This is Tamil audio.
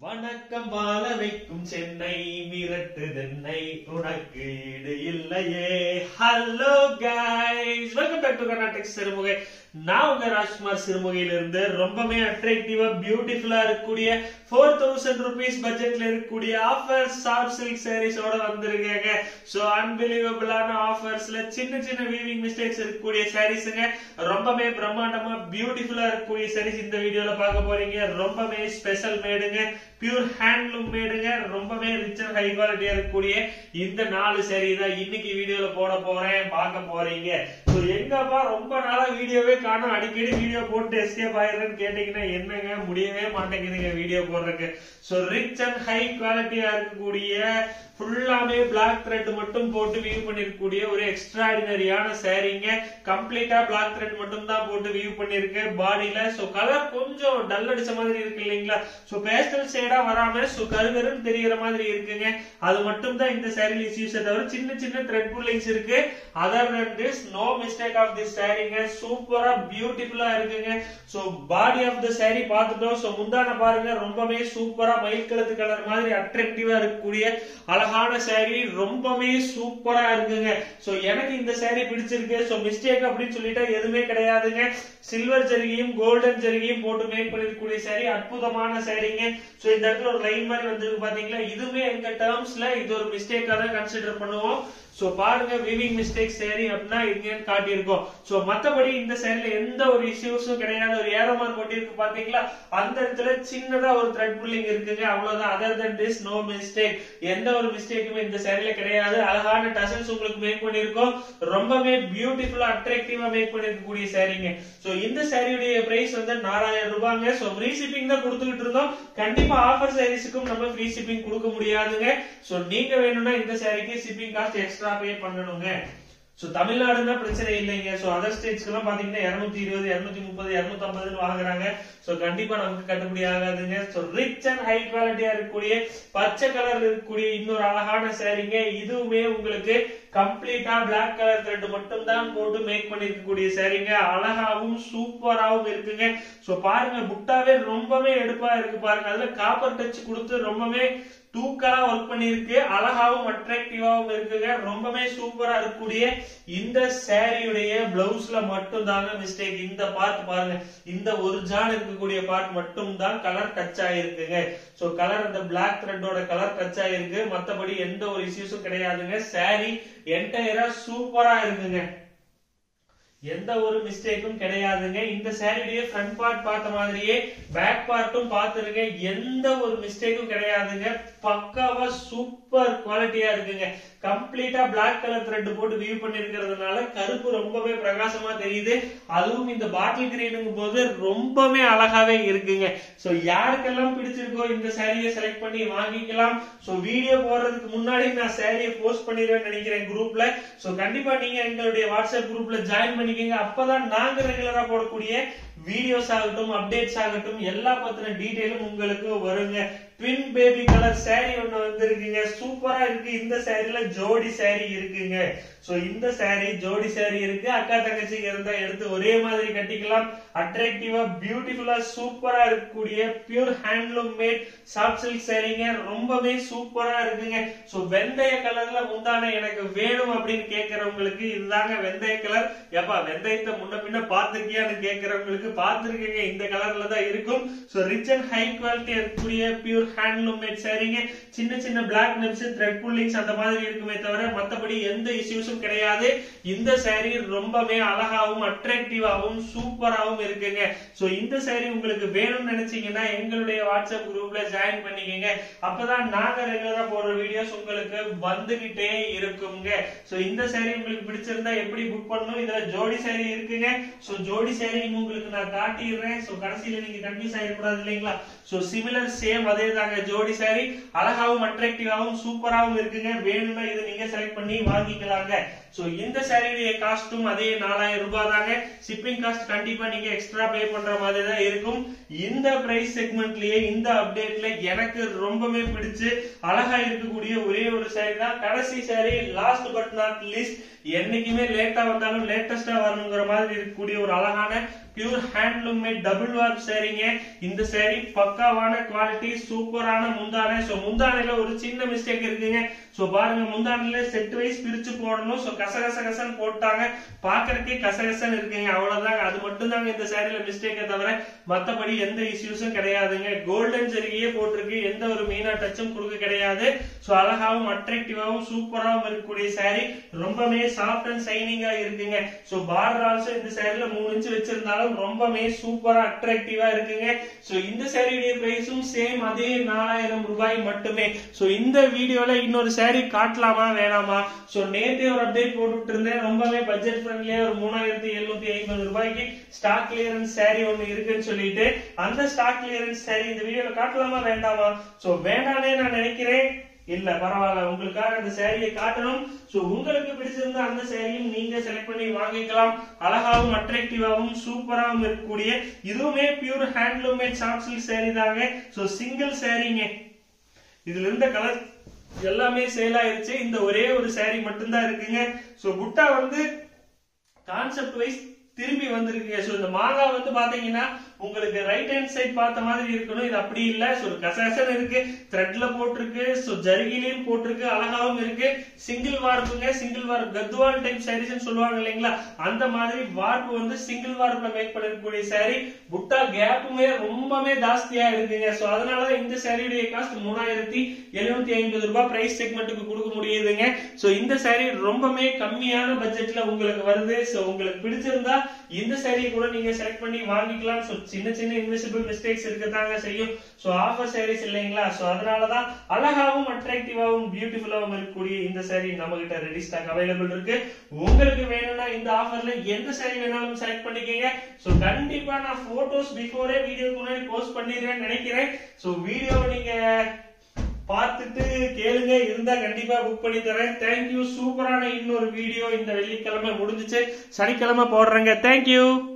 வணக்கம் வாழ வைக்கும் சென்னை மிரட்டுதென்னை உனக்கு ஈடு இல்லையே hello guys welcome back to Karnatak Sirumugai நான் உங்க ராஜ்குமார் சிறுமுகையில இருந்து ரொம்பவே அட்ராக்டிவா பியூட்டிஃபுல்லா இருக்கக்கூடிய ஃபோர் தௌசண்ட் ருபீஸ் பட்ஜெட்ல இருக்கக்கூடிய ஆஃபர் சாஃப்ட் சில்க் சாரீஸோட வந்திருக்காங்க சோ அன்பிலீவபிளான ஆஃபர்ஸ்ல சின்ன சின்ன வீவிங் மிஸ்டேக்ஸ் இருக்கக்கூடிய சாரீஸுங்க ரொம்பவே பிரம்மாண்டமா பியூட்டிஃபுல்லா இருக்கக்கூடிய சாரீஸ் இந்த வீடியோல பார்க்க போறீங்க ரொம்பவே ஸ்பெஷல் மேடுங்க பியூர் ஹேண்ட்லூம் மேடுங்க ரொம்பவே ரிச் அண்ட் ஹை குவாலிட்டியா இருக்கக்கூடிய இந்த நாலு சாரி தான் இன்னைக்கு வீடியோல போட போறேன் பார்க்க போறீங்க ஸோ எங்கப்பா ரொம்ப நாளா வீடியோவே காணும் அடிக்கடி வீடியோ போட்டு எஸ்கேப் ஆயிடுறேன்னு கேட்டீங்கன்னா என்னங்க முடியவே மாட்டேங்குதுங்க வீடியோ போடுறதுக்கு ஸோ ரிச் அண்ட் ஹை குவாலிட்டியா இருக்கக்கூடிய ஃபுல்லாமே பிளாக் த்ரெட் மட்டும் போட்டு வியூ பண்ணிருக்கக்கூடிய ஒரு எக்ஸ்ட்ராடினரியான சாரீங்க கம்ப்ளீட்டா பிளாக் த்ரெட் மட்டும் தான் போட்டு வியூ பண்ணிருக்கு பாடியில சோ கலர் கொஞ்சம் டல் அடிச்ச மாதிரி இருக்கு இல்லைங்களா சோ பேஸ்டல் ஷேடா வராம சோ கருகருன்னு தெரியற மாதிரி இருக்குங்க அது மட்டும் தான் இந்த சாரில இஷ்யூஸ் தவிர சின்ன சின்ன த்ரெட் புல்லிங்ஸ் இருக்கு other than this no mistake of this சாரீங்க சூப்பரா பியூட்டிஃபுல்லா இருக்குங்க so body of the sari பார்த்துட்டோம் சோ முந்தான பாருங்க ரொம்பவே சூப்பரா மயில் கலத்து கலர் மாதிரி அட்ராக்டிவா இருக்கக்கூடிய அழகான சாரி ரொம்பவே சூப்பரா இருக்குங்க சோ எனக்கு இந்த சாரி பிடிச்சிருக்கு சோ மிஸ்டேக் அப்படின்னு சொல்லிட்டா எதுவுமே கிடையாதுங்க சில்வர் ஜரிகையும் கோல்டன் ஜரிகையும் போட்டு மேக் பண்ணிருக்கக்கூடிய சாரி அற்புதமான சாரிங்க சோ இந்த இடத்துல ஒரு லைன் மாதிரி வந்திருக்கு பாத்தீங்களா இதுவுமே எங்க டேர்ம்ஸ்ல இது ஒரு மிஸ்டேக்கா தான் கன்சிடர் பண்ணுவோம் சோ பாருங்க விவிங் மிஸ்டேக் சாரி அப்படின்னா இங்கேன்னு காட்டியிருக்கோம் சோ மத்தபடி இந்த சாரில எந்த ஒரு இஷ்யூஸும் கிடையாது ஒரு ஏரோ மார்க் கொட்டிருக்கு பாத்தீங்களா அந்த இடத்துல சின்னதா ஒரு த்ரெட் புல்லிங் இருக்குங்க அவ்வளவுதான் other than this no mistake எந்த ஒரு மிஸ்டேக்குமே இந்த சாரில கிடையாது அழகான டசல்ஸ் உங்களுக்கு மேக் பண்ணிருக்கோம் ரொம்பவே பியூட்டிஃபுல்லா அட்ராக்டிவா மேக் பண்ணிருக்கக்கூடிய சாரீங்க சோ இந்த சாரியுடைய பிரைஸ் வந்து நாலாயிரம் ரூபாங்க சோ ஃப்ரீ ஷிப்பிங் தான் கொடுத்துக்கிட்டு இருந்தோம் கண்டிப்பா ஆஃபர் சாரீஸுக்கும் நம்ம ஃப்ரீ ஷிப்பிங் கொடுக்க முடியாதுங்க சோ நீங்க வேணும்னா இந்த சாரிக்கு ஷிப்பிங் காஸ்ட் எக்ஸ்ட்ரா பே பண்ணணுங்க சோ தமிழ்நாடுனா பிரச்சனை இல்லைங்க சோ அதர் ஸ்டேட்ஸ்க்கு எல்லாம் பாத்தீங்கன்னா இருநூத்தி இருபது இருநூத்தி முப்பது இருநூத்தி ஐம்பதுன்னு வாங்குறாங்க சோ கண்டிப்பா நமக்கு கட்டுப்படி ஆகாதுங்க சோ ரிச் அண்ட் ஹை குவாலிட்டியா இருக்கக்கூடிய பச்சை கலர்ல இருக்கக்கூடிய இன்னொரு அழகான சாரீங்க இதுவுமே உங்களுக்கு கம்ப்ளீட்டா பிளாக் கலர் த்ரெட் மட்டும் தான் போட்டு மேக் பண்ணிருக்கக்கூடிய சாரீங்க அழகாவும் சூப்பராவும் இருக்குங்க சோ பாருங்க புட்டாவே ரொம்பவே எடுப்பா இருக்கு பாருங்க அதுல காப்பர் டச் கொடுத்து ரொம்பவே தூக்கலா ஒர்க் பண்ணிருக்கு அழகாவும் அட்ராக்டிவாவும் இருக்குங்க ரொம்பவே சூப்பரா இருக்கக்கூடிய இந்த சாரியுடைய பிளவுஸ்ல மட்டும் தாங்க மிஸ்டேக் இந்த பார்ட் பாருங்க இந்த ஒரு ஜான் இருக்கக்கூடிய பார்ட் மட்டும் தான் கலர் டச் ஆயிருக்குங்க சோ கலர் அந்த பிளாக் த்ரெட்டோட கலர் டச் ஆயிருக்கு மத்தபடி எந்த ஒரு இஷ்யூஸும் கிடையாதுங்க சாரி என்டையரா சூப்பரா இருக்குங்க எந்த ஒரு மிஸ்டேக்கும் கிடையாதுங்க இந்த சாரியுடைய ஃப்ரண்ட் பார்ட் பார்த்த மாதிரியே பேக் பார்ட்டும் பார்த்துருங்க எந்த ஒரு மிஸ்டேக்கும் கிடையாதுங்க பக்காவா சூப்பர் குவாலிட்டியா இருக்குங்க கம்ப்ளீட்டா பிளாக் கலர் த்ரெட் போட்டு வியூ பண்ணிருக்கிறதுனால கருப்பு ரொம்பவே பிரகாசமா தெரியுது அதுவும் இந்த பாட்டில் கிரீனுங்கும் போது ரொம்பவே அழகாவே இருக்குங்க சோ யாருக்கெல்லாம் பிடிச்சிருக்கோ இந்த சாரியை செலக்ட் பண்ணி வாங்கிக்கலாம் சோ வீடியோ போடுறதுக்கு முன்னாடி நான் சாரியை போஸ்ட் பண்ணிடுவேன் நினைக்கிறேன் குரூப்ல சோ கண்டிப்பா நீங்க எங்களுடைய வாட்ஸ்அப் குரூப்ல ஜாயின் பண்ணிக்கோங்க அப்பதான் நாங்க ரெகுலரா போடக்கூடிய வீடியோஸ் ஆகட்டும் அப்டேட்ஸ் ஆகட்டும் எல்லா பத்தின டீடைலும் உங்களுக்கு வருங்க ட்வின் பேபி கலர் சாரி ஒண்ணு வந்திருக்குங்க சூப்பரா இருக்கு இந்த சாரில ஜோடி சாரி இருக்குங்க சோ இந்த சாரி ஜோடி சாரி இருக்கு அக்கா தங்கச்சிங்க இருந்தா எடுத்து ஒரே மாதிரி கட்டிக்கலாம் அட்ராக்டிவா பியூட்டிஃபுல்லா சூப்பரா இருக்கக்கூடிய pure handloom made soft silk சாரிங்க ரொம்பவே சூப்பரா இருக்குங்க சோ வெந்தய கலர்ல முந்தான எனக்கு வேணும் அப்படின்னு கேக்குறவங்களுக்கு இதுதாங்க வெந்தய கலர் எப்பா வெந்தயத்தை முன்ன பின்ன பாத்துக்கியான்னு கேக்குறவங்களுக்கு பார்த்திருக்கீங்க இந்த கலர்ல தான் இருக்கும் so rich and high quality இருக்கக்கூடிய பியூர் ஹேண்ட்லூம் மேட் சாரீங்க சின்ன சின்ன பிளாக் நெப்ஸ் த்ரெட் புல்லிங்ஸ் அந்த மாதிரி இருக்குமே தவிர மத்தபடி எந்த இஷ்யூஸும் கிடையாது இந்த சாரீ ரொம்பவே அழகாவும் அட்ராக்டிவாவும் சூப்பராகவும் இருக்குங்க சோ இந்த சாரீ உங்களுக்கு வேணும்னு நினைச்சீங்கன்னா எங்களுடைய வாட்ஸ்அப் குரூப்ல ஜாயின் பண்ணிக்கங்க அப்பதான் நாங்க ரெகுலரா போடுற வீடியோஸ் உங்களுக்கு வந்துகிட்டே இருக்குங்க சோ இந்த சாரீ உங்களுக்கு பிடிச்சிருந்தா எப்படி புக் பண்ணணும் இதுல ஜோடி சாரீ இருக்குங்க சோ ஜோடி சாரீ உங்களுக்கு நான் காட்டிடுறேன் சோ கடைசியில நீங்க கன்ஃபியூஸ் ஆயிடக்கூடாது இல்லைங்களா சோ சிமிலர் சேம் அதே தாங்க ஜோடி சாரி அழகாவும் அட்ராக்டிவாவும் சூப்பராவும் இருக்குங்க வேணும்னா இதை நீங்க செலக்ட் பண்ணி வாங்கிக்கலாங்க சோ இந்த சாரியுடைய காஸ்டும் அதே நாலாயிரம் ரூபாய் தாங்க ஷிப்பிங் காஸ்ட் கண்டிப்பா நீங்க எக்ஸ்ட்ரா பே பண்ற மாதிரி தான் இருக்கும் இந்த பிரைஸ் செக்மெண்ட்லயே இந்த அப்டேட்ல எனக்கு ரொம்பவே பிடிச்சு அழகா இருக்கக்கூடிய ஒரே ஒரு சாரி தான் கடைசி sari last but not least என்னைக்குமே லேட்டா வந்தாலும் லேட்டஸ்டா வரணுங்கிற மாதிரி இருக்கக்கூடிய ஒரு அழகான pure handloom made double warp சாரீங்க இந்த சாரி பக்காவான குவாலிட்டி சூப்பரான முந்தானை சோ முந்தானையில ஒரு சின்ன மிஸ்டேக் இருக்குங்க சோ பாருங்க முந்தானையில செட் வைஸ் பிரிச்சு போடணும் சோ கச கச கசன்னு போட்டாங்க பாக்குறதுக்கே கசகசன்னு இருக்குங்க அவ்வளவுதாங்க அது மட்டும் தாங்க இந்த சாரியில மிஸ்டேக்கை தவிர மத்தபடி எந்த இஷ்யூஸும் கிடையாதுங்க கோல்டன் ஜெரிகையே போட்டிருக்கு எந்த ஒரு மீனா டச்சும் கொடுக்க கிடையாது சோ அழகாவும் அட்ராக்டிவாவும் சூப்பராகவும் இருக்கக்கூடிய சாரி ரொம்பவே சாஃப்ட் அண்ட் சைனிங்கா இருக்குங்க சோ பார்டர் ஆல்சோ இந்த சாரில மூணு இன்ச் வச்சிருந்தாலும் ரொம்பவே சூப்பரா அட்ராக்டிவா இருக்குங்க சோ இந்த சாரியுடைய பிரைஸும் சேம் அதே நாலாயிரம் ரூபாய் மட்டுமே சோ இந்த வீடியோல இன்னொரு சாரி காட்டலாமா வேணாமா சோ நேத்தே ஒரு அப்டேட் போட்டுட்டு இருந்தேன் ரொம்பவே பட்ஜெட் ஃப்ரெண்ட்லியா ஒரு மூணாயிரத்தி எழுநூத்தி ஐம்பது ரூபாய்க்கு ஸ்டாக் கிளியரன்ஸ் சாரி ஒண்ணு இருக்குன்னு சொல்லிட்டு அந்த ஸ்டாக் கிளியரன்ஸ் சாரி இந்த வீடியோல காட்டலாமா வேண்டாமா சோ வேண்டானே நான் நினைக்கிறேன் இல்ல பரவாயில்ல உங்களுக்காக அந்த சேரீயை காட்டணும் சோ உங்களுக்கு பிடிச்சிருந்த அந்த சேரீயும் நீங்க செலக்ட் பண்ணி வாங்கிக்கலாம் அழகாவும் அட்ராக்டிவாவும் சூப்பராகவும் இருக்கக்கூடிய இதுவுமே pure handloom made soft silk sari தாங்க சோ சிங்கிள் சேரீங்க இதுல இருந்த கலர் எல்லாமே சேல் ஆயிருச்சு இந்த ஒரே ஒரு saree மட்டும்தான் இருக்குங்க சோ புட்டா வந்து கான்செப்ட் வைஸ் திரும்பி வந்திருக்குங்க சோ இந்த மாங்காய் வந்து பாத்தீங்கன்னா உங்களுக்கு ரைட் ஹேண்ட் சைடு பார்த்த மாதிரி இருக்கணும் இது அப்படி இல்ல சோ கசகசன் இருக்கு த்ரெட்ல போட்டிருக்கு சோ ஜருகிலையும் போட்டிருக்கு அழகாவும் இருக்கு சிங்கிள் வார்ப்புங்க single warp Gadwal type saris சொல்லுவாங்க இல்லைங்களா அந்த மாதிரி வார்ப்பு வந்து சிங்கிள் வார்ப்ல மேக் பண்ணிருக்கக்கூடிய saree புட்டா கேப்புமே ரொம்பவே ஜாஸ்தியா இருக்குங்க சோ அதனாலதான் இந்த சாரியுடைய காஸ்ட் மூணாயிரத்தி எழுநூத்தி ஐம்பது ரூபாய் பிரைஸ் செக்மெண்ட்டுக்கு கொடுக்க முடியுதுங்க சோ இந்த saree ரொம்பவே கம்மியான பட்ஜெட்ல உங்களுக்கு வருது சோ உங்களுக்கு பிடிச்சிருந்தா இந்த saree கூட நீங்க செலக்ட் பண்ணி வாங்கிக்கலாம் சோ சின்ன சின்ன இன்விசிபிள் மிஸ்டேக்ஸ் இருக்கத்தாங்க செய்யும் சோ ஆஃபர் சாரீஸ் இல்லைங்களா சோ அதனாலதான் அழகாவும் அட்ராக்டிவாவும் பியூட்டிஃபுல்லாவும் இருக்கக்கூடிய இந்த saree நம்ம கிட்ட ரெடி ஸ்டாக் அவைலபிள் இருக்கு உங்களுக்கு வேணும்னா இந்த ஆஃபர்ல எந்த saree வேணாலும் செலக்ட் பண்ணிக்கங்க சோ கண்டிப்பா நான் போட்டோஸ் பிஃபோரே வீடியோக்கு முன்னாடி போஸ்ட் பண்ணிடுறேன்னு நினைக்கிறேன் சோ வீடியோ நீங்க பார்த்துட்டு கேளுங்க இருந்தா கண்டிப்பா புக் பண்ணி தரேன் தேங்க்யூ சூப்பரான இன்னொரு வீடியோ இந்த வெள்ளிக்கிழமை முடிஞ்சுச்சு சனிக்கிழமை போடுறேங்க தேங்க்யூ